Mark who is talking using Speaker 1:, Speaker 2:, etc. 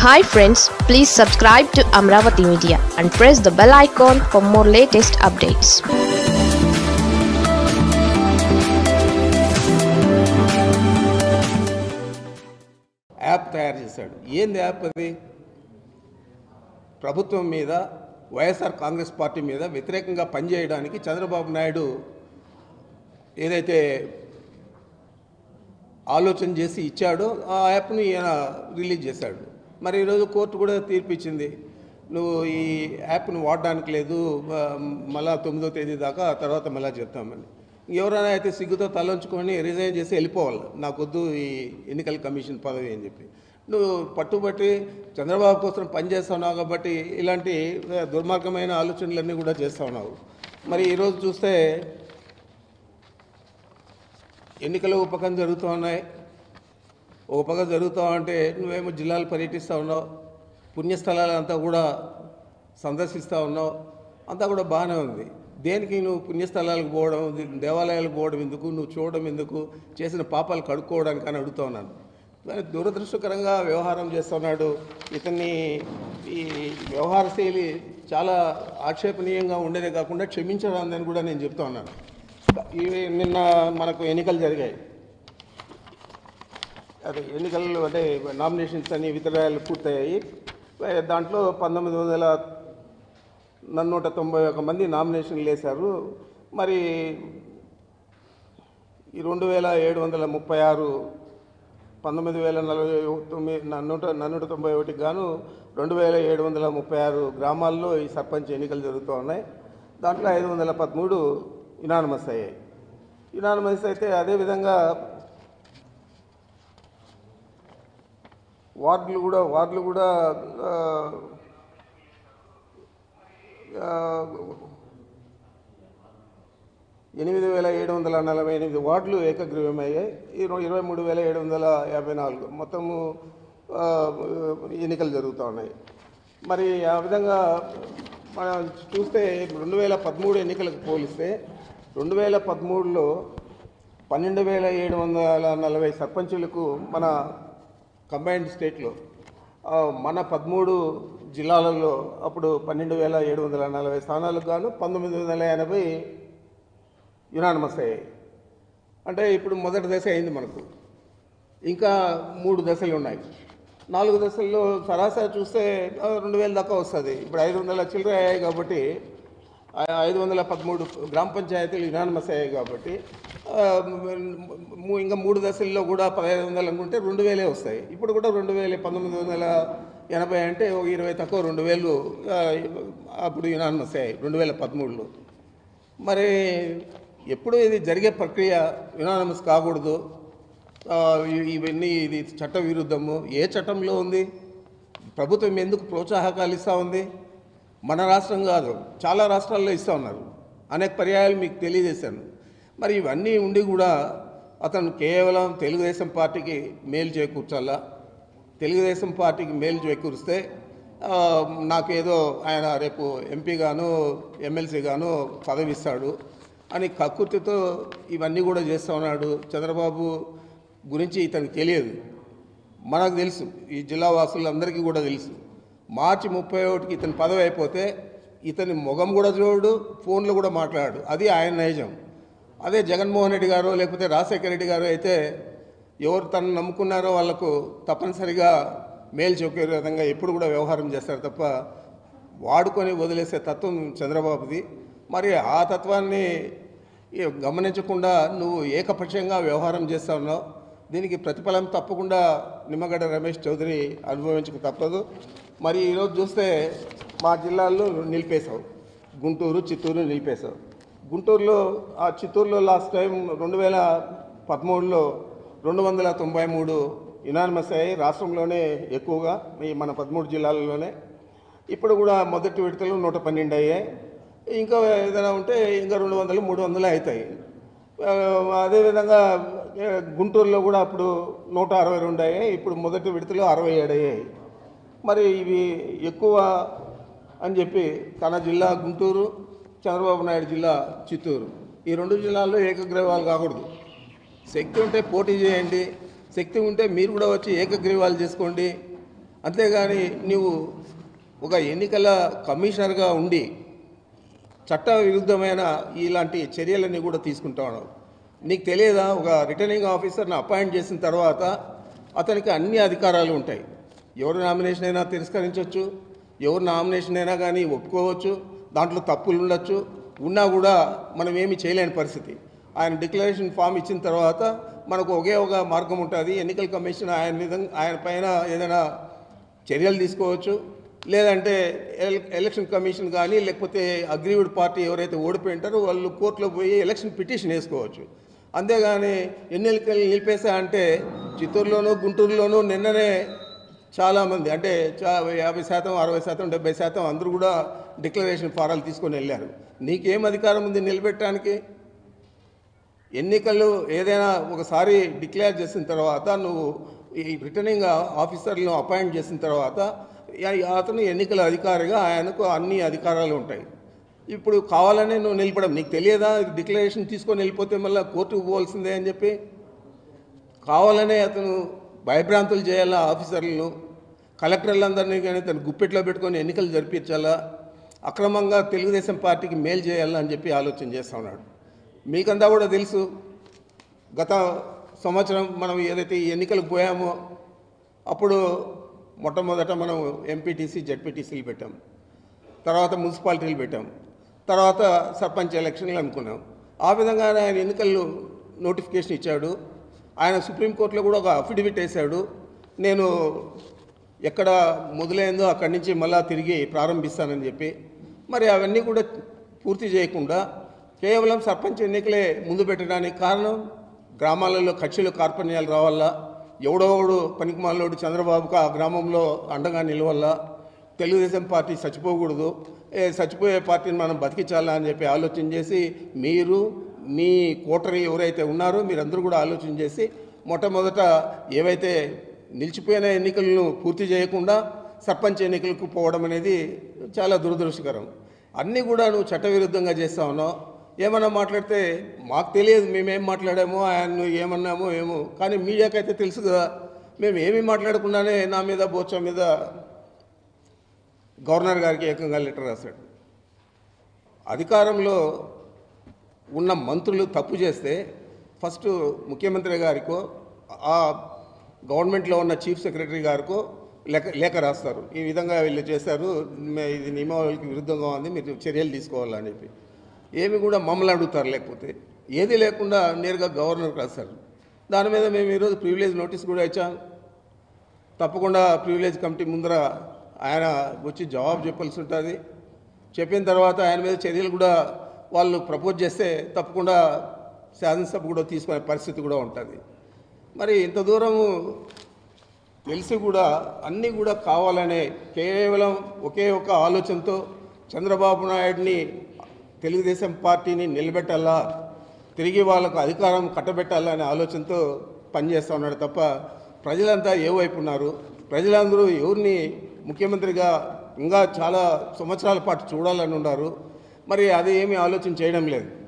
Speaker 1: hi friends please subscribe to Amaravati media and press the bell icon for more latest updates
Speaker 2: app తయారు చేశాడు ఏంది app అది ప్రభుత్వం మీద వైఎస్ఆర్ కాంగ్రెస్ పార్టీ మీద వ్యతిరేకంగా పనిచేయడానికి చంద్రబాబు నాయుడు ఏదైతే ఆలోచన చేసి ఇచ్చాడో ఆ యాప్ని ఈయన రిలీజ్ చేశాడు మరి ఈరోజు కోర్టు కూడా తీర్పు ఇచ్చింది నువ్వు ఈ యాప్ను వాడడానికి లేదు ఆ, మళ్ళా తొమ్మిదో తేదీ దాకా ఆ తర్వాత మళ్ళా చెప్తామని ఎవరైనా అయితే సిగ్గుతో తలంచుకొని రిజైన్ చేసి వెళ్ళిపోవాలి నాకొద్దు ఈ ఎన్నికల కమిషన్ పదవి అని చెప్పి నువ్వు పట్టుబట్టి చంద్రబాబు కోసం పనిచేస్తున్నావు కాబట్టి ఇలాంటి ఆ, దుర్మార్గమైన ఆలోచనలన్నీ కూడా చేస్తూ ఉన్నావు మరి ఈరోజు చూస్తే ఎన్నికలు ఒక పక్కన జరుగుతూ ఉన్నాయి ఒక పక్క జరుగుతూ ఉంటే నువ్వేమో జిల్లాలు పర్యటిస్తూ ఉన్నావు పుణ్యస్థలాలంతా కూడా సందర్శిస్తూ ఉన్నావు అంతా కూడా బాగానే ఉంది దేనికి నువ్వు పుణ్యస్థలాలకు పోవడం దేవాలయాలకు పోవడం ఎందుకు నువ్వు చూడడం ఎందుకు చేసిన పాపాలు కడుక్కోవడానికి అని అడుగుతా ఉన్నాను మరి దురదృష్టకరంగా వ్యవహారం చేస్తున్నాడు ఇతన్ని ఈ వ్యవహార శైలి చాలా ఆక్షేపణీయంగా ఉండేదే కాకుండా క్షమించరాదని కూడా నేను చెప్తా ఉన్నాను ఇవి నిన్న మనకు ఎన్నికలు జరిగాయి అదే ఎన్నికలు అంటే నామినేషన్స్ అని వితరాలు పూర్తయ్యాయి దాంట్లో పంతొమ్మిది వందల నూట తొంభై ఒక మంది నామినేషన్లు వేశారు మరి ఈ రెండు వేల ఏడు వందల ముప్పై ఆరు పంతొమ్మిది వేల నలభై తొమ్మిది నూట నూట తొంభై ఒకటికి గాను రెండు వేల ఏడు వందల ముప్పై ఆరు గ్రామాల్లో ఈ సర్పంచ్ ఎన్నికలు జరుగుతూ ఉన్నాయి దాంట్లో ఐదు వందల పదమూడు ఇనానమస్ అయ్యాయి ఇనానమస్ అయితే అదేవిధంగా వార్డులు కూడా వార్డులు కూడా ఆ, ఆ, ఎనిమిది వేల ఏడు వందల నలభై ఎనిమిది వార్డులు ఏకగ్రీవమయ్యాయి ఇరవై ఇరవై మూడు వేల ఏడు వందల యాభై నాలుగు మొత్తము ఆ, ఎన్నికలు జరుగుతూ ఉన్నాయి మరి ఆ విధంగా మనం చూస్తే రెండు వేల పదమూడు ఎన్నికలకు పోలిస్తే రెండు వేల పదమూడులో పన్నెండు వేల ఏడు వందల నలభై సర్పంచులకు మన కంబైన్డ్ స్టేట్లో ఆ, మన పదమూడు జిల్లాలలో అప్పుడు పన్నెండు వేల ఏడు వందల నలభై స్థానాలకు గాను పంతొమ్మిది వందల ఎనభై యునానమస్ అయ్యాయి అంటే ఇప్పుడు మొదటి దశ అయింది మనకు ఇంకా మూడు దశలు ఉన్నాయి నాలుగు దశల్లో సరాసరి చూస్తే ఆ, రెండు వేల దాకా వస్తుంది ఇప్పుడు ఐదు వందల చిల్లర అయ్యాయి కాబట్టి ఆ, ఐదు వందల పదమూడు గ్రామ పంచాయతీలు యునానమస్ అయ్యాయి కాబట్టి ఆ, ము- ఇంకా మూడు దశల్లో కూడా పదహైదు వందలు అనుకుంటే రెండు వేలే వస్తాయి ఇప్పుడు కూడా రెండు వేల పంతొమ్మిది వందల ఎనభై అంటే ఒక ఇరవై తక్కువ రెండు వేలు ఆ, అప్పుడు యునానమస్ అయ్యాయి రెండు వేల పదమూడులో మరి ఎప్పుడు ఇది జరిగే ప్రక్రియ యునానమస్ కాకూడదు ఆ, ఇ- ఇవన్నీ ఇది చట్ట విరుద్ధము ఏ చట్టంలో ఉంది ప్రభుత్వం ఎందుకు ప్రోత్సాహకాలు ఇస్తూ ఉంది మన రాష్ట్రం కాదు చాలా రాష్ట్రాల్లో ఇస్తూ ఉన్నారు అనేక పర్యాయాలు మీకు తెలియజేశాను మరి ఇవన్నీ ఉండి కూడా అతను కేవలం తెలుగుదేశం పార్టీకి మేలు చేకూర్చాలా తెలుగుదేశం పార్టీకి మేలు చేకూరిస్తే ఆ, నాకేదో ఆయన రేపు ఎంపీ గాను ఎమ్మెల్సీ గాను పదవి ఇస్తాడు అని కక్కుర్తితో ఇవన్నీ కూడా చేస్తూ ఉన్నాడు చంద్రబాబు గురించి ఇతనికి తెలియదు మనకు తెలుసు ఈ జిల్లా వాసులందరికీ కూడా తెలుసు మార్చి ముప్పై ఒకటికి ఇతని పదవి అయిపోతే ఇతని ముఖం కూడా చూడు ఫోన్లో కూడా మాట్లాడు అది ఆయన నైజం అదే జగన్మోహన్ రెడ్డి గారు లేకపోతే రాజశేఖర రెడ్డి గారు అయితే ఎవరు తను నమ్ముకున్నారో వాళ్లకు తప్పనిసరిగా మేలు చూపే విధంగా ఎప్పుడు కూడా వ్యవహారం చేస్తారు తప్ప వాడుకొని వదిలేసే తత్వం చంద్రబాబుది మరి ఆ తత్వాన్ని ఈ గమనించకుండా నువ్వు ఏకపక్షంగా వ్యవహారం చేస్తా ఉన్నావు దీనికి ప్రతిఫలం తప్పకుండా నిమ్మగడ్డ రమేష్ చౌదరి అనుభవించక తప్పదు మరి ఈరోజు చూస్తే మా జిల్లాల్లో నిలిపేశావు గుంటూరు చిత్తూరు నిలిపేశావు గుంటూరులో ఆ చిత్తూరులో లాస్ట్ టైం రెండు వేల పదమూడులో రెండు వందల తొంభై మూడు యునానిమస్ అయ్యాయి రాష్ట్రంలోనే ఎక్కువగా ఈ మన పదమూడు జిల్లాలలోనే ఇప్పుడు కూడా మొదటి విడతలు నూట పన్నెండు అయ్యాయి ఇంకా ఏదైనా ఉంటే ఇంకా రెండు వందలు మూడు వందలు అవుతాయి ఆ, అదేవిధంగా ఏ, గుంటూరులో కూడా అప్పుడు నూట అరవై రెండు అయ్యాయి ఇప్పుడు మొదటి విడతలో అరవై ఏడు అయ్యాయి మరి ఇవి ఎక్కువ అని చెప్పి తన జిల్లా గుంటూరు చంద్రబాబు నాయుడు జిల్లా చిత్తూరు ఈ రెండు జిల్లాల్లో ఏకగ్రీవాలు కాకూడదు శక్తి ఉంటే పోటీ చేయండి శక్తి ఉంటే మీరు కూడా వచ్చి ఏకగ్రీవాలు చేసుకోండి అంతేగాని నీవు ఒక ఎన్నికల కమిషనర్గా ఉండి చట్ట విరుద్ధమైన ఇలాంటి చర్యలన్నీ కూడా తీసుకుంటాను నీకు తెలియదా ఒక రిటర్నింగ్ ఆఫీసర్ని అపాయింట్ చేసిన తర్వాత అతనికి అన్ని అధికారాలు ఉంటాయి ఎవరు నామినేషన్ అయినా తిరస్కరించవచ్చు ఎవరు నామినేషన్ అయినా కానీ ఒప్పుకోవచ్చు దాంట్లో తప్పులు ఉండొచ్చు ఉన్నా కూడా మనం ఏమీ చేయలేని పరిస్థితి ఆయన డిక్లరేషన్ ఫామ్ ఇచ్చిన తర్వాత మనకు ఒకే ఒక మార్గం ఉంటుంది ఎన్నికల కమిషన్ ఆయన విధంగా ఆయన పైన ఏదైనా చర్యలు తీసుకోవచ్చు లేదంటే ఎల్- ఎలక్షన్ కమిషన్ కానీ లేకపోతే అగ్రీవ్డ్ పార్టీ ఎవరైతే ఓడిపోయి ఉంటారో వాళ్ళు కోర్టులో పోయి ఎలక్షన్ పిటిషన్ వేసుకోవచ్చు అంతేగాని ఎన్నికలు నిలిపేసా అంటే చిత్తూరులోను గుంటూరులోను నిన్ననే చాలామంది అంటే చా యాభై శాతం అరవై శాతం డెబ్బై శాతం అందరూ కూడా డిక్లరేషన్ ఫారాలు తీసుకొని వెళ్ళారు నీకేం అధికారం ఉంది నిలబెట్టడానికి ఎన్నికలు ఏదైనా ఒకసారి డిక్లేర్ చేసిన తర్వాత నువ్వు ఈ రిటర్నింగ్ ఆఫీసర్లను అపాయింట్ చేసిన తర్వాత ఆ- అతను ఎన్నికల అధికారిగా ఆయనకు అన్ని అధికారాలు ఉంటాయి ఇప్పుడు కావాలనే నువ్వు నిలబడం నీకు తెలియదా డిక్లరేషన్ తీసుకొని వెళ్ళిపోతే మళ్ళీ కోర్టుకు పోవాల్సిందే అని చెప్పి కావాలనే అతను భయభ్రాంతులు చేయాలా ఆఫీసర్లను కలెక్టర్లందరినీ కానీ తను గుప్పెట్లో పెట్టుకొని ఎన్నికలు జరిపించాలా అక్రమంగా తెలుగుదేశం పార్టీకి మేలు చేయాలా అని చెప్పి ఆలోచన చేస్తా ఉన్నాడు మీకంతా కూడా తెలుసు గత సంవత్సరం మనం ఏదైతే ఈ ఎన్నికలకు పోయామో అప్పుడు మొట్టమొదట మనం ఎంపీటీసీ జడ్పీటీసీలు పెట్టాం తర్వాత మున్సిపాలిటీలు పెట్టాం తర్వాత సర్పంచ్ ఎలక్షన్లు అనుకున్నాం ఆ విధంగానే ఆయన ఎన్నికలు నోటిఫికేషన్ ఇచ్చాడు ఆయన సుప్రీంకోర్టులో కూడా ఒక అఫిడవిట్ వేశాడు నేను ఎక్కడ మొదలైందో అక్కడి నుంచి మళ్ళా తిరిగి ప్రారంభిస్తానని చెప్పి మరి అవన్నీ కూడా పూర్తి చేయకుండా కేవలం సర్పంచ్ ఎన్నికలే ముందు పెట్టడానికి కారణం గ్రామాలలో కక్షలు కార్పణ్యాలు రావాలా ఎవడోడు పనికిమాలోడు చంద్రబాబుకు ఆ గ్రామంలో అండగా నిలవల్లా తెలుగుదేశం పార్టీ చచ్చిపోకూడదు ఏ చచ్చిపోయే పార్టీని మనం బతికించాలా అని చెప్పి ఆలోచన చేసి మీరు మీ కోటరీ ఎవరైతే ఉన్నారో మీరందరూ కూడా ఆలోచన చేసి మొట్టమొదట ఏవైతే నిలిచిపోయిన ఎన్నికలను పూర్తి చేయకుండా సర్పంచ్ ఎన్నికలకు పోవడం అనేది చాలా దురదృష్టకరం అన్నీ కూడా నువ్వు చట్టవిరుద్ధంగా చేస్తా ఉన్నావు ఏమన్నా మాట్లాడితే మాకు తెలియదు మేమేం మాట్లాడామో ఆయన ఏమన్నామో ఏమో కానీ మీడియాకైతే తెలుసు కదా మేము ఏమీ మాట్లాడకుండానే నా మీద బోచా మీద గవర్నర్ గారికి ఏకంగా లెటర్ రాశాడు అధికారంలో ఉన్న మంత్రులు తప్పు చేస్తే ఫస్ట్ ముఖ్యమంత్రి గారికో ఆ గవర్నమెంట్లో ఉన్న చీఫ్ సెక్రటరీ గారికో లేఖ లేఖ రాస్తారు ఈ విధంగా వీళ్ళు చేశారు మే- ఇది నియమావళికి విరుద్ధంగా ఉంది మీరు చర్యలు తీసుకోవాలని చెప్పి ఏమి కూడా మమ్మల్ని అడుగుతారు లేకపోతే ఏది లేకుండా నేరుగా గవర్నర్కి రాస్తారు దాని మీద మేము ఈరోజు ప్రివిలేజ్ నోటీస్ కూడా ఇచ్చాం తప్పకుండా ప్రివిలేజ్ కమిటీ ముందర ఆయన వచ్చి జవాబు చెప్పాల్సి ఉంటుంది చెప్పిన తర్వాత ఆయన మీద చర్యలు కూడా వాళ్ళు ప్రపోజ్ చేస్తే తప్పకుండా శాసనసభ కూడా తీసుకునే పరిస్థితి కూడా ఉంటుంది మరి ఇంత దూరము తెలిసి కూడా అన్నీ కూడా కావాలనే కేవలం ఒకే ఒక ఆలోచనతో చంద్రబాబు నాయుడిని తెలుగుదేశం పార్టీని నిలబెట్టాలా తిరిగి వాళ్ళకు అధికారం కట్టబెట్టాలా అనే ఆలోచనతో పనిచేస్తూ ఉన్నాడు తప్ప ప్రజలంతా ఏ వైపు ఉన్నారు ప్రజలందరూ ఎవరిని ముఖ్యమంత్రిగా ఇంకా చాలా సంవత్సరాల పాటు చూడాలని ఉన్నారు మరి అది ఏమీ ఆలోచన చేయడం లేదు